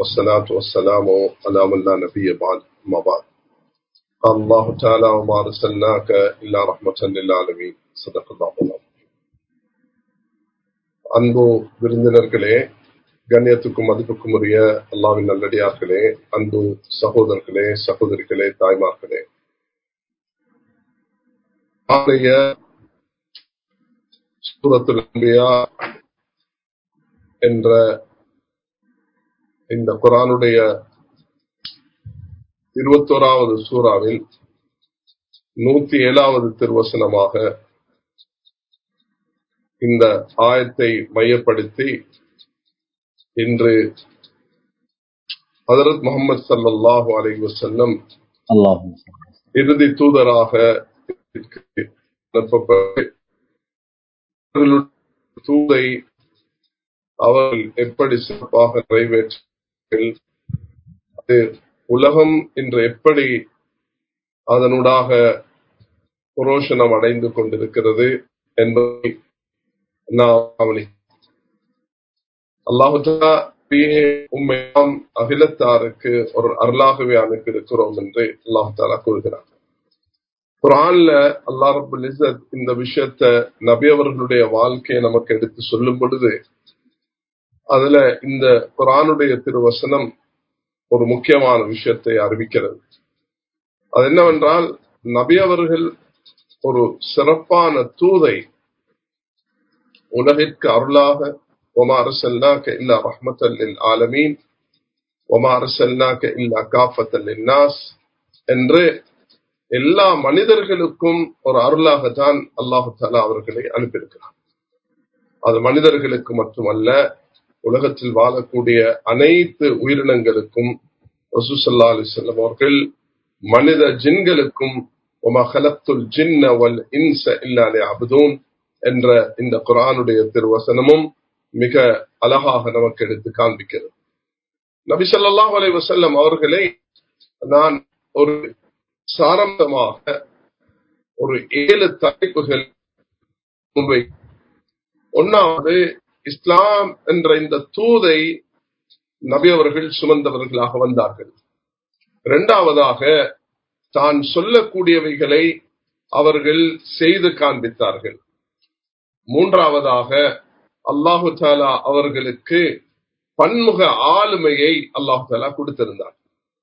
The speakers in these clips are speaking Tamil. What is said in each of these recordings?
والصلاة والسلام على من لا نبي بعد ما بعد قال الله تعالى وما أرسلناك إلا رحمة للعالمين صدق الله العظيم அன்பு விருந்தினர்களே கண்ணியத்துக்கும் மதிப்புக்கும் உரிய அல்லாவின் நல்லடியார்களே அன்பு சகோதரர்களே சகோதரிகளே தாய்மார்களே ஆலய சூரத்துல் அன்பியா என்ற இந்த குரானுடைய இருபத்தோராவது சூறாவில் நூத்தி ஏழாவது திருவசனமாக இந்த ஆயத்தை மையப்படுத்தி இன்று ஹதரத் முகமது சல்லாஹூ அலி வசல்லம் اللهم صل وسلم. இறுதி தூதராக அனுப்பப்பட்டு அவர்களுடைய தூதை அவர்கள் எப்படி சிறப்பாக நிறைவேற்றார்கள் அது உலகம் இன்று எப்படி அதனூடாக புரோஷனம் அடைந்து கொண்டிருக்கிறது என்பதை நாம் கவனி அல்லாஹுதா உண்மையாம் அகிலத்தாருக்கு ஒரு அருளாகவே அனுப்பியிருக்கிறோம் என்று அல்லாஹு தாலா கூறுகிறார் குரான்ல அல்லா ரபுல் இசத் இந்த விஷயத்த நபி அவர்களுடைய வாழ்க்கையை நமக்கு எடுத்து சொல்லும் பொழுது அதுல இந்த குரானுடைய திருவசனம் ஒரு முக்கியமான விஷயத்தை அறிவிக்கிறது அது என்னவென்றால் நபி அவர்கள் ஒரு சிறப்பான தூதை உலகிற்கு அருளாக ஒமா அரசல்லாக்க இல்லா ரஹ்மத்தல் ஆலமீன் ஒமா அரசல்லாக்க இல்லா காஃபத்தல் நாஸ் என்று எல்லா மனிதர்களுக்கும் ஒரு அருளாகத்தான் அல்லாஹு தாலா அவர்களை அனுப்பியிருக்கிறார் அது மனிதர்களுக்கு மட்டுமல்ல உலகத்தில் வாழக்கூடிய அனைத்து உயிரினங்களுக்கும் ரசூசல்லா அலிசல்லம் அவர்கள் மனித ஜின்களுக்கும் ஒமஹலத்துல் ஜின்ன வல் இன்ச இல்லாலே அபுதூன் என்ற இந்த குரானுடைய திருவசனமும் மிக அழகாக நமக்கு எடுத்து காண்பிக்கிறது நபி ஸல்லல்லாஹு அலைஹி வஸல்லம் அவர்களை நான் ஒரு சாரம்பமாக ஒரு ஏழு தலைப்புகள் முன்வை ஒன்னாவது இஸ்லாம் என்ற இந்த தூதை நபி அவர்கள் சுமந்தவர்களாக வந்தார்கள் இரண்டாவதாக தான் சொல்லக்கூடியவைகளை அவர்கள் செய்து காண்பித்தார்கள் மூன்றாவதாக அல்லாஹு தாலா அவர்களுக்கு பன்முக ஆளுமையை அல்லாஹு தாலா கொடுத்திருந்தார்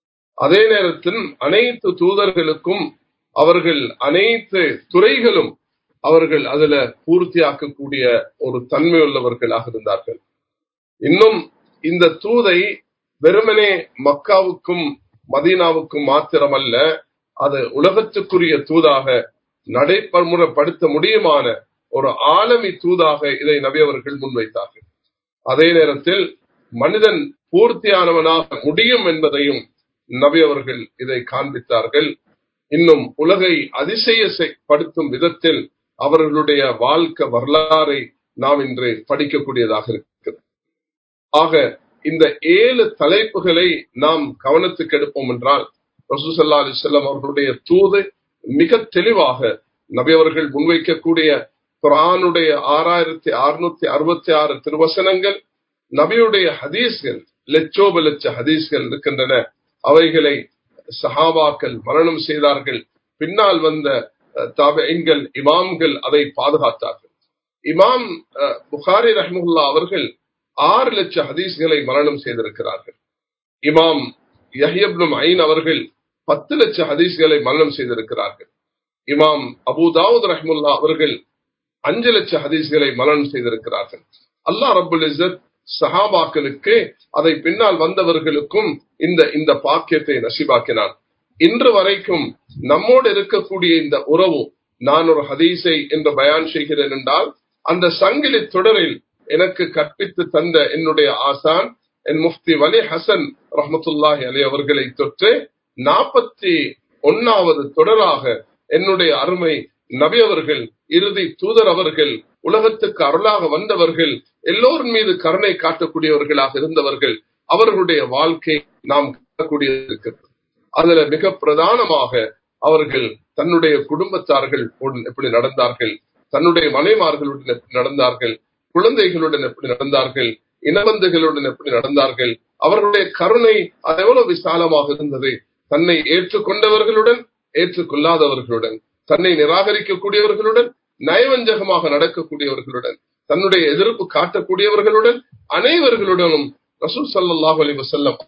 அதே நேரத்தில் அனைத்து தூதர்களுக்கும் அவர்கள் அனைத்து துறைகளும் அவர்கள் அதுல பூர்த்தியாக்கக்கூடிய ஒரு தன்மை உள்ளவர்களாக இருந்தார்கள் இன்னும் இந்த தூதை வெறுமனே மக்காவுக்கும் மதீனாவுக்கும் மாத்திரமல்ல அது உலகத்துக்குரிய தூதாக நடைமுறைப்படுத்த முடியுமான ஒரு ஆலமி தூதாக இதை நபி அவர்கள் முன்வைத்தார்கள் அதே நேரத்தில் மனிதன் பூர்த்தியானவனாக முடியும் என்பதையும் நபி அவர்கள் இதை காண்பித்தார்கள் இன்னும் உலகை அதிசயப்படுத்தும் விதத்தில் அவர்களுடைய வாழ்க்கை வரலாறை நாம் இன்று படிக்கக்கூடியதாக இருக்கிறது ஆக இந்த ஏழு தலைப்புகளை நாம் கவனத்துக்கு எடுப்போம் என்றால் ரசூசல்லா அலிசல்லாம் அவர்களுடைய தூது மிக தெளிவாக நபி அவர்கள் முன்வைக்கக்கூடிய குரானுடைய ஆறாயிரத்தி அறுநூத்தி அறுபத்தி ஆறு திருவசனங்கள் நபியுடைய ஹதீஸ்கள் லட்சோப லட்ச ஹதீஸ்கள் இருக்கின்றன அவைகளை சஹாபாக்கள் மரணம் செய்தார்கள் பின்னால் வந்த தாபெண்கள் இமாம்கள் அதை பாதுகாத்தார்கள் இமாம் புகாரி ரஹமுல்லா அவர்கள் ஆறு லட்சம் ஹதீஸ்களை மரணம் செய்திருக்கிறார்கள் இமாம் யஹியப்னும் ஐன் அவர்கள் பத்து லட்சம் ஹதீஸ்களை மரணம் செய்திருக்கிறார்கள் இமாம் அபுதாவுத் ரஹமுல்லா அவர்கள் அஞ்சு லட்சம் ஹதீஸ்களை மரணம் செய்திருக்கிறார்கள் அல்லாஹ் ரபுல் இசத் சஹாபாக்களுக்கு அதை பின்னால் வந்தவர்களுக்கும் இந்த இந்த பாக்கியத்தை நசிபாக்கினான் இன்று வரைக்கும் நம்மோடு இருக்கக்கூடிய இந்த உறவு நான் ஒரு ஹதீஸை என்று பயான் செய்கிறேன் என்றால் அந்த சங்கிலி தொடரில் எனக்கு கற்பித்து தந்த என்னுடைய ஆசான் என் முஃப்தி வலி ஹசன் ரஹமத்துல்லாஹி அலி அவர்களை தொற்று நாற்பத்தி ஒன்னாவது தொடராக என்னுடைய அருமை நபி அவர்கள் இறுதி தூதர் அவர்கள் உலகத்துக்கு அருளாக வந்தவர்கள் எல்லோரின் மீது கருணை காட்டக்கூடியவர்களாக இருந்தவர்கள் அவர்களுடைய வாழ்க்கை நாம் காணக்கூடியது இருக்கிறது அதுல மிக பிரதானமாக அவர்கள் தன்னுடைய குடும்பத்தார்கள் எப்படி நடந்தார்கள் தன்னுடைய மனைமார்களுடன் எப்படி நடந்தார்கள் குழந்தைகளுடன் எப்படி நடந்தார்கள் இனவந்துகளுடன் எப்படி நடந்தார்கள் அவர்களுடைய கருணை அது எவ்வளவு விசாலமாக இருந்தது தன்னை ஏற்றுக்கொண்டவர்களுடன் ஏற்றுக்கொள்ளாதவர்களுடன் தன்னை நிராகரிக்கக்கூடியவர்களுடன் நயவஞ்சகமாக நடக்கக்கூடியவர்களுடன் தன்னுடைய எதிர்ப்பு காட்டக்கூடியவர்களுடன் அனைவர்களுடனும் ரசூல் ஸல்லல்லாஹு அலைஹி வஸல்லம்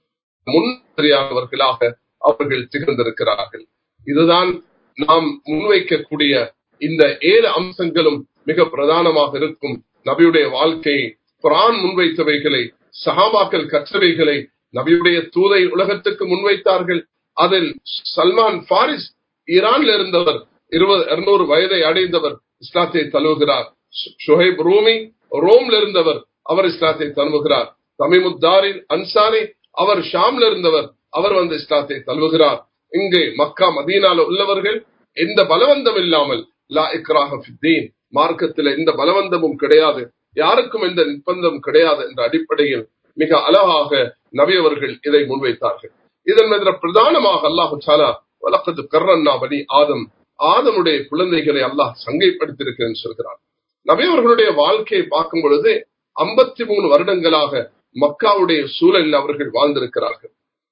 முன்மாதிரியானவர்களாக அவர்கள் திகழ்ந்திருக்கிறார்கள் இதுதான் நாம் முன்வைக்கக்கூடிய இந்த ஏழு அம்சங்களும் மிக பிரதானமாக இருக்கும் நபியுடைய வாழ்க்கையை குரான் முன்வைத்தவைகளை சஹாபாக்கள் கற்றவைகளை நபியுடைய தூதை உலகத்துக்கு முன்வைத்தார்கள் அதில் சல்மான் பாரிஸ் ஈரான்ல இருந்தவர் இருபது இருநூறு வயதை அடைந்தவர் இஸ்லாத்தை தழுவுகிறார் ஷுஹைப் ரூமி ரோம்ல இருந்தவர் அவர் இஸ்லாத்தை தழுவுகிறார் தமிமுத்தாரின் அன்சாரி அவர் ஷாம்ல இருந்தவர் அவர் வந்து இஸ்லாத்தை தழுவுகிறார் இங்கே மக்கா மதீனால உள்ளவர்கள் எந்த பலவந்தம் இல்லாமல் லா இக்ராஹ ஃபித்தீன் மார்க்கத்தில் எந்த பலவந்தமும் கிடையாது யாருக்கும் எந்த நிர்பந்தம் கிடையாது என்ற அடிப்படையில் மிக அழகாக நபி அவர்கள் இதை முன்வைத்தார்கள் இதன் மீது பிரதானமாக அல்லாஹு சாலா வலக்கத்து கர்ரன்னா பனி ஆதம் ஆதமுடைய குழந்தைகளை அல்லாஹ் சங்கைப்படுத்தியிருக்கிறேன் சொல்கிறார் நபி அவர்களுடைய வாழ்க்கையை பார்க்கும் பொழுது ஐம்பத்தி மூணு வருடங்களாக மக்காவுடைய சூழலில் அவர்கள் வாழ்ந்திருக்கிறார்கள்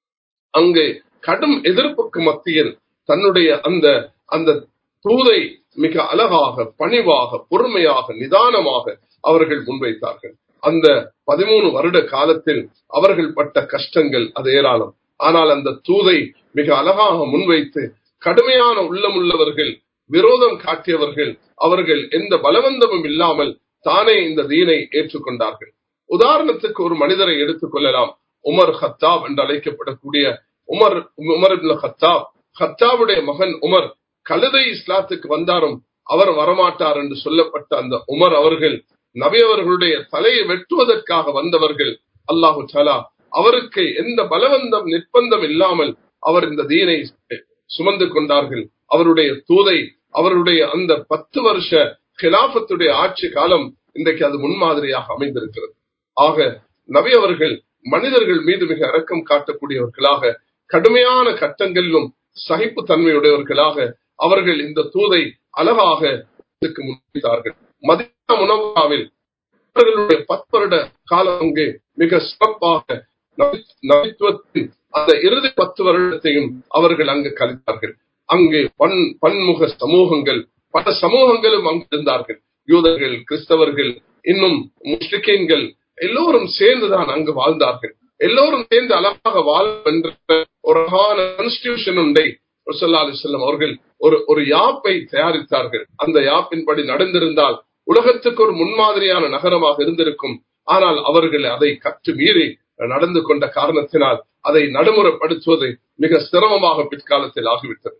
அங்கே கடும் எதிர்ப்புக்கு மத்தியில் தன்னுடைய அந்த அந்த தூதை மிக அழகாக பணிவாக பொறுமையாக நிதானமாக அவர்கள் முன்வைத்தார்கள் அந்த பதிமூணு வருட காலத்தில் அவர்கள் பட்ட கஷ்டங்கள் அது ஏராளம் ஆனால் அந்த தூதை மிக அழகாக முன்வைத்து கடுமையான உள்ளமுள்ளவர்கள் விரோதம் காட்டியவர்கள் அவர்கள் எந்த பலவந்தமும் இல்லாமல் தானே இந்த தீனை ஏற்றுக்கொண்டார்கள் உதாரணத்துக்கு ஒரு மனிதரை எடுத்துக் கொள்ளலாம் உமர் ஹத்தாப் என்று அழைக்கப்படக்கூடிய உமர் உமர் இப்னு ஹத்தாப் ஹத்தாவுடைய மகன் உமர் கழுதை இஸ்லாத்துக்கு வந்தாரும் அவர் வரமாட்டார் என்று சொல்லப்பட்ட அந்த உமர் அவர்கள் நபி அவர்களுடைய தலையை வெட்டுவதற்காக வந்தவர்கள் அல்லாஹு சாலா அவருக்கு எந்த பலவந்தம் நிர்பந்தம் இல்லாமல் அவர் இந்த தீனை சுமந்து கொண்டார்கள் அவருடைய தூதை அவருடைய அந்த பத்து வருஷ கிலாபத்துடைய ஆட்சி காலம் இன்றைக்கு அது முன்மாதிரியாக அமைந்திருக்கிறது ஆக நபி அவர்கள் மனிதர்கள் மீது மிக இரக்கம் காட்டக்கூடியவர்களாக கடுமையான கட்டங்களிலும் சகிப்பு தன்மையுடையவர்களாக அவர்கள் இந்த தூதை அழகாக முன்வைத்தார்கள் மதிய உணவாவில் அவர்களுடைய பத்து வருட காலம் அங்கே மிக சிறப்பாக நபித்துவத்தின் அந்த இறுதி பத்து வருடத்தையும் அவர்கள் அங்கு கழித்தார்கள் அங்கே பன் பன்முக சமூகங்கள் பல சமூகங்களும் அங்கு இருந்தார்கள் யூதர்கள் கிறிஸ்தவர்கள் இன்னும் முஸ்லிக்கீன்கள் எல்லோரும் சேர்ந்துதான் அங்கு வாழ்ந்தார்கள் எல்லோரும் சேர்ந்து அழகாக வாழ என்ற ஒரு அழகான கான்ஸ்டிடியூஷன் உண்டை செல்லம் அவர்கள் ஒரு ஒரு யாப்பை தயாரித்தார்கள் அந்த யாப்பின்படி நடந்திருந்தால் உலகத்துக்கு ஒரு முன்மாதிரியான நகரமாக இருந்திருக்கும் ஆனால் அவர்கள் அதை கற்று மீறி நடந்து கொண்ட காரணத்தினால் அதை நடைமுறைப்படுத்துவது மிக சிரமமாக பிற்காலத்தில் ஆகிவிட்டது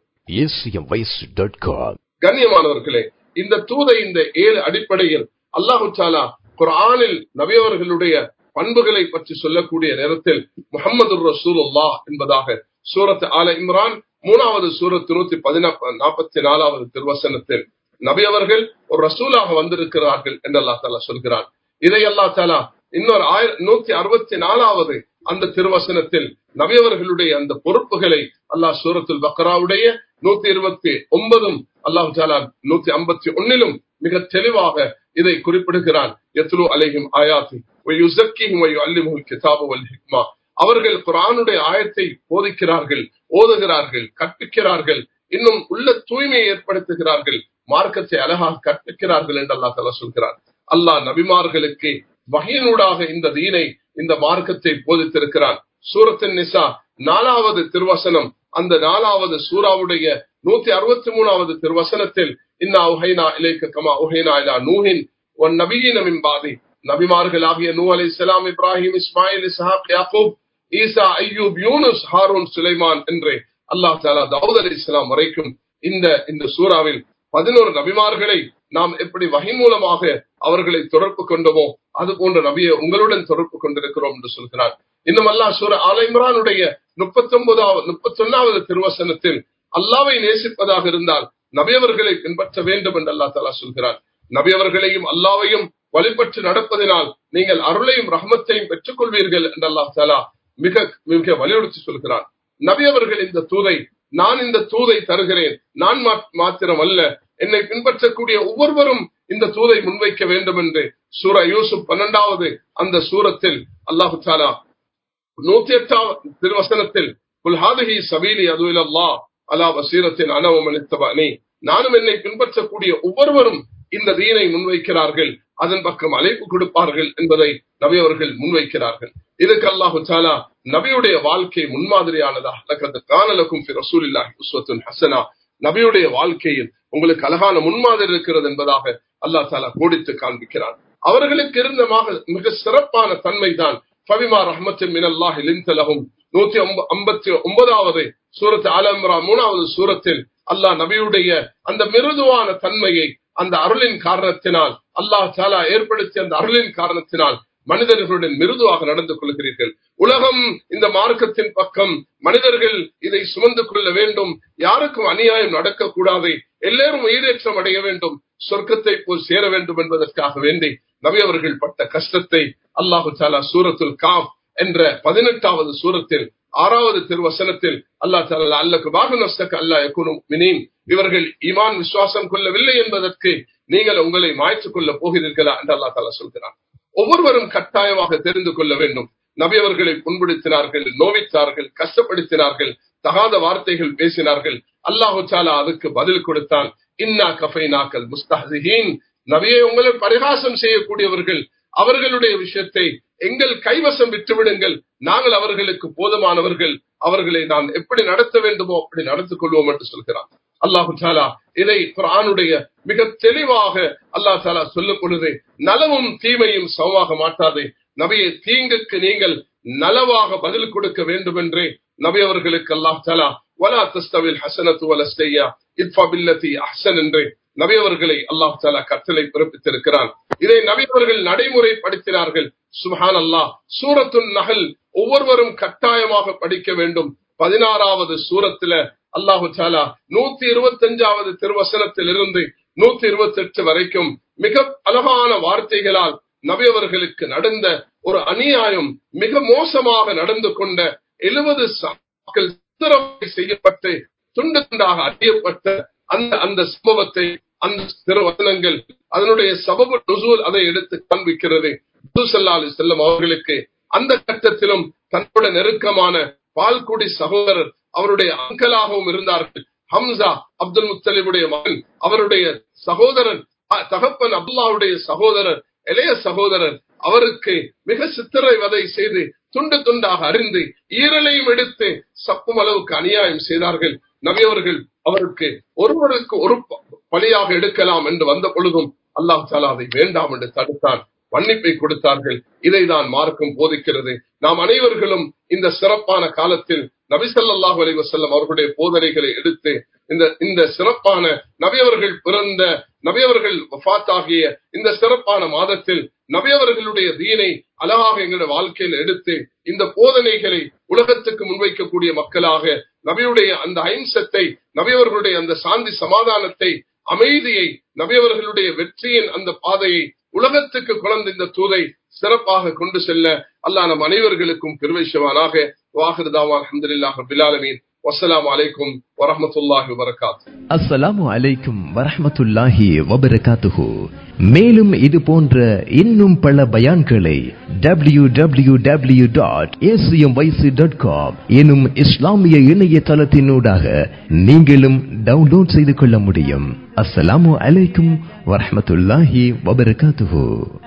கண்ணியமானவர்களே இந்த தூதை இந்த ஏழு அடிப்படையில் அல்லாஹு சாலா குரானில் நபியவர்களுடைய பண்புகளை பற்றி சொல்லக்கூடிய நேரத்தில் முகமது ரசூலுல்லா என்பதாக சூரத் ஆல இம்ரான் மூணாவது சூரத் நூத்தி நாற்பத்தி நாலாவது திருவசனத்தில் நபி அவர்கள் ஒரு ரசூலாக வந்திருக்கிறார்கள் என்று அல்லா தாலா சொல்கிறார் இதை அல்லா தாலா இன்னொரு ஆயிரம் நூத்தி அறுபத்தி நாலாவது அந்த திருவசனத்தில் நபியவர்களுடைய அந்த பொறுப்புகளை அல்லாஹ் சூரத்துல் பக்ராவுடைய நூத்தி இருபத்தி ஒன்பதும் அல்லாஹு தாலா நூத்தி ஐம்பத்தி ஒன்னிலும் மிக தெளிவாக இதை குறிப்பிடுகிறான் எத்லு அலைஹிம் ஆயாத்தி அவர்கள் குரானுடைய ஆயத்தை போதிக்கிறார்கள் ஓதுகிறார்கள் கற்பிக்கிறார்கள் இன்னும் உள்ள தூய்மையை ஏற்படுத்துகிறார்கள் மார்க்கத்தை அழகாக கற்பிக்கிறார்கள் என்று அல்லா தலா சொல்கிறார் அல்லாஹ் நபிமார்களுக்கு வகையினூடாக இந்த தீனை இந்த மார்க்கத்தை போதித்திருக்கிறான் சூரத்தின் நிசா நாலாவது திருவசனம் அந்த நாலாவது சூறாவுடைய நூத்தி அறுபத்தி மூணாவது திருவசனத்தில் இன்னா உஹைனா இலைக்க கமா உஹைனா இலா நூஹின் ஒன் நபியின் மின்பாதி நபிமார்களாகிய நூ அலை இஸ்லாம் இப்ராஹிம் இஸ்மாயில் இஸ்ஹாக் யாக்கூப் ஈசா ஐயூப் யூனுஸ் ஹாரூன் சுலைமான் என்று அல்லாஹ் தாலா தாவூத் அலி இஸ்லாம் வரைக்கும் இந்த இந்த சூறாவில் பதினோரு நபிமார்களை நாம் எப்படி வகை மூலமாக அவர்களை தொடர்பு கொண்டோமோ அது போன்ற நபியை உங்களுடன் தொடர்பு கொண்டிருக்கிறோம் என்று சொல்கிறார் இன்னும் அல்லா சூர ஆலைம்ரானுடைய முப்பத்தி ஒன்பதாவது முப்பத்தி ஒன்னாவது திருவசனத்தில் அல்லாவை நேசிப்பதாக இருந்தால் நபியவர்களை பின்பற்ற வேண்டும் என்று அல்லா தாலா சொல்கிறார் நபியவர்களையும் அல்லாவையும் வழிபட்டு நடப்பதினால் நீங்கள் அருளையும் ரஹமத்தையும் பெற்றுக் கொள்வீர்கள் என்று அல்லா தாலா மிக மிக வலியுறுத்தி சொல்கிறார் நபியவர்கள் இந்த தூதை நான் இந்த தூதை தருகிறேன் நான் மாத்திரம் அல்ல என்னை பின்பற்றக்கூடிய ஒவ்வொருவரும் இந்த தூதை முன்வைக்க வேண்டும் என்று சூரா யூசுப் பன்னெண்டாவது அந்த சூரத்தில் அல்லாஹு தாலா நூத்தி எட்டாம் திருவசனத்தில் குல்ஹாதகி சபீலி அதுவில் அல்லா அலா வசீரத்தின் அனவமனித்தபானே நானும் என்னை பின்பற்றக்கூடிய ஒவ்வொருவரும் இந்த தீனை முன்வைக்கிறார்கள் அதன் பக்கம் அழைப்பு கொடுப்பார்கள் என்பதை நபி அவர்கள் முன்வைக்கிறார்கள் இதுக்கு அல்லாஹு தாலா நபியுடைய வாழ்க்கை முன்மாதிரியானதா லக்கத்து கானலக்கும் ரசூலில்லாஹி உஸ்வத்துன் ஹசனா நபியுடைய வாழ்க்கையில் உங்களுக்கு அழகான முன்மாதிரி இருக்கிறது என்பதாக அல்லாஹ் தாலா கோடித்து காண்பிக்கிறார் அவர்களுக்கு இருந்த மிக சிறப்பான தன்மை தான் ஃபபிமா ரஹ்மத்தின் மினல்லாஹி லின்தலகும் நூத்தி ஐம்பத்தி ஒன்பதாவது சூரத்து ஆலம்ரா மூணாவது சூரத்தில் அல்லாஹ் நபியுடைய அந்த மிருதுவான தன்மையை அந்த அருளின் காரணத்தினால் அல்லாஹ் தாலா ஏற்படுத்திய அந்த அருளின் காரணத்தினால் மனிதர்களுடன் மிருதுவாக நடந்து கொள்கிறீர்கள் உலகம் இந்த மார்க்கத்தின் பக்கம் மனிதர்கள் இதை சுமந்து கொள்ள வேண்டும் யாருக்கும் அநியாயம் நடக்கக்கூடாது எல்லாரும் உயிரேற்றம் அடைய வேண்டும் சொர்க்கத்தை போல் சேர வேண்டும் என்பதற்காக வேண்டி நபி அவர்கள் பட்ட கஷ்டத்தை அல்லாஹு தாலா சூரத்துல் காப் என்ற பதினெட்டாவது சூரத்தில் ஆறாவது திருவசனத்தில் அல்லா தாலா அல்லக்கு பாகு நஸ்தக்கு அல்லா யகுனும் மினீன் இவர்கள் ஈமான் விசுவாசம் கொள்ளவில்லை என்பதற்கு நீங்கள் உங்களை மாய்த்துக் கொள்ள போகிறீர்களா என்று அல்லா தாலா சொல்கிறார் ஒவ்வொருவரும் கட்டாயமாக தெரிந்து கொள்ள வேண்டும் நபி அவர்களை புண்படுத்தினார்கள் நோவித்தார்கள் கஷ்டப்படுத்தினார்கள் தகாத வார்த்தைகள் பேசினார்கள் அல்லாஹு சாலா அதுக்கு பதில் கொடுத்தான் இன்னா கஃபை நாக்கல் முஸ்தஹின் நபியை உங்களை பரிகாசம் செய்யக்கூடியவர்கள் அவர்களுடைய விஷயத்தை எங்கள் கைவசம் விட்டுவிடுங்கள் நாங்கள் அவர்களுக்கு போதுமானவர்கள் அவர்களை நான் எப்படி நடத்த வேண்டுமோ அப்படி நடத்திக் கொள்வோம் என்று சொல்கிறான் அல்லாஹு தாலா இதை குரானுடைய மிக தெளிவாக அல்லாஹ் தாலா சொல்லும் பொழுது நலவும் தீமையும் சமமாக மாட்டாதே நபியை தீங்குக்கு நீங்கள் நலவாக பதில் கொடுக்க வேண்டும் என்றே நபி அவர்களுக்கு அல்லாஹ் தாலா வலா தஸ்தவில் ஹசனத்து வலஸ்தையா இத்பா பில்லதி அஹ்சன் என்றே நபி அவர்களை அல்லாஹ் தாலா கட்டளை பிறப்பித்திருக்கிறான் இதை நபி அவர்கள் நடைமுறைப்படுத்தினார்கள் சுஹான் அல்லாஹ் சூரத்துன் நகல் ஒவ்வொருவரும் கட்டாயமாக படிக்க வேண்டும் பதினாறாவது சூரத்துல அல்லாஹு சாலா நூத்தி இருபத்தி அஞ்சாவது திருவசனத்தில் இருந்து நூத்தி இருபத்தி எட்டு வரைக்கும் மிக அழகான வார்த்தைகளால் நபி அவர்களுக்கு நடந்த ஒரு அநியாயம் மிக மோசமாக நடந்து கொண்ட எழுபது செய்யப்பட்டு துண்டு துண்டாக அறியப்பட்ட அந்த அந்த சம்பவத்தை அந்த திருவசனங்கள் அதனுடைய சபபு நுசூல் அதை எடுத்து காண்பிக்கிறது அலி செல்லம் அவர்களுக்கு அந்த கட்டத்திலும் தன்னோட நெருக்கமான பால்குடி சகோதரர் அவருடைய அங்கலாகவும் இருந்தார்கள் ஹம்சா அப்துல் முத்தலிபுடைய மகன் அவருடைய சகோதரன் தகப்பன் அப்துல்லாவுடைய சகோதரர் இளைய சகோதரர் அவருக்கு மிக சித்திரை வதை செய்து துண்டு துண்டாக அறிந்து ஈரலையும் எடுத்து சப்பும் அளவுக்கு அநியாயம் செய்தார்கள் நபியவர்கள் அவருக்கு ஒருவருக்கு ஒரு பலியாக எடுக்கலாம் என்று வந்த பொழுதும் அல்லாஹ் தாலா அதை வேண்டாம் என்று தடுத்தான் மன்னிப்பை கொடுத்தார்கள் இதை தான் மார்க்கம் போதிக்கிறது நாம் அனைவர்களும் இந்த சிறப்பான காலத்தில் நபிசல்லாஹு அலி வசல்லம் அவர்களுடைய போதனைகளை எடுத்து இந்த இந்த சிறப்பான நபியவர்கள் பிறந்த நபியவர்கள் வஃத்தாகிய இந்த சிறப்பான மாதத்தில் நபியவர்களுடைய தீனை அழகாக எங்களுடைய வாழ்க்கையில் எடுத்து இந்த போதனைகளை உலகத்துக்கு முன்வைக்கக்கூடிய மக்களாக நபியுடைய அந்த அஹிம்சத்தை நபியவர்களுடைய அந்த சாந்தி சமாதானத்தை அமைதியை நபியவர்களுடைய வெற்றியின் அந்த பாதையை உலகத்துக்கு குழந்த இந்த தூதை சிறப்பாக கொண்டு செல்ல அல்லாஹ் நம் அனைவர்களுக்கும் பெருமைஷவானாக வாஹிருதாவா அஹமதுல்லாஹ் பிலாலமீன் வசலாம் அலைக்கும் வரமத்துல்லாஹி வபரகாத்து அஸ்ஸலாமு அலைக்கும் வரஹ்மத்துல்லாஹி வபரகாத்துஹு மேலும் இது போன்ற இன்னும் பல பயான்களை W W W dot dot com எனும் இஸ்லாமிய இணையதளத்தினூடாக நீங்களும் டவுன்லோட் செய்து கொள்ள முடியும் அஸ்ஸலாமு அலைக்கும் வரஹ்மத்துல்லாஹி வபரகாத்துஹு